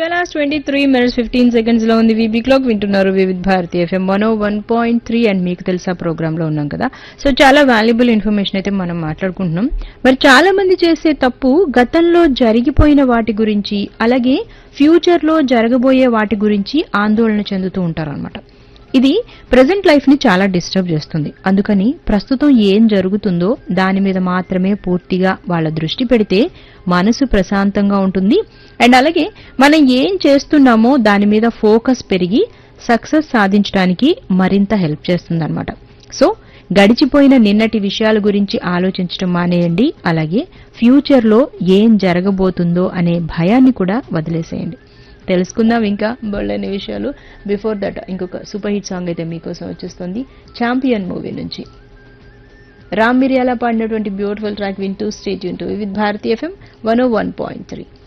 last twenty three minutes fifteen seconds లో ఉంది వీబీ క్లాక్ వింటున్నారు Vividh Bharati FM one one point three and మీకు తెలుసా ప్రోగ్రామ్ లో ఉన్నాం కదా సో చాలా వాల్యుబుల్ ఇన్ఫర్మేషన్ అయితే మనం మాట్లాడుకుంటున్నాం మరి చాలా మంది చేసే తప్పు గతంలో జరిగిపోయిన వాటి గురించి అలాగే ఫ్యూచర్ లో జరగబోయే వాటి గురించి ఆందోళన చెందుతూ ఉంటారన్నమాట ఇది ప్రజెంట్ లైఫ్ ని చాలా డిస్టర్బ్ చేస్తుంది అందుకని ప్రస్తుతం ఏం జరుగుతుందో దాని మీద మాత్రమే పూర్తిగా వాళ్ళ దృష్టి పెడితే మనసు ప్రశాంతంగా ఉంటుంది అండ్ అలాగే మనం ఏం చేస్తున్నామో దాని మీద ఫోకస్ పెరిగి సక్సెస్ సాధించడానికి మరింత హెల్ప్ చేస్తుంది అనమాట సో గడిచిపోయిన నిన్నటి విషయాల గురించి ఆలోచించడం మానేయండి అలాగే ఫ్యూచర్ లో ఏం జరగబోతుందో అనే భయాన్ని కూడా వదిలేసేయండి తెలుసుకుందాం ఇంకా బోల్డని విషయాలు బిఫోర్ దట్ ఇంకొక సూపర్ హిట్ సాంగ్ అయితే మీకోసం వచ్చేస్తుంది ఛాంపియన్ మూవీ నుంచి రామ్ మిరియాల పాడినటువంటి బ్యూటిఫుల్ ట్రాక్ వింటూ స్టేట్ యూన్ to with Bharati FM one O one point three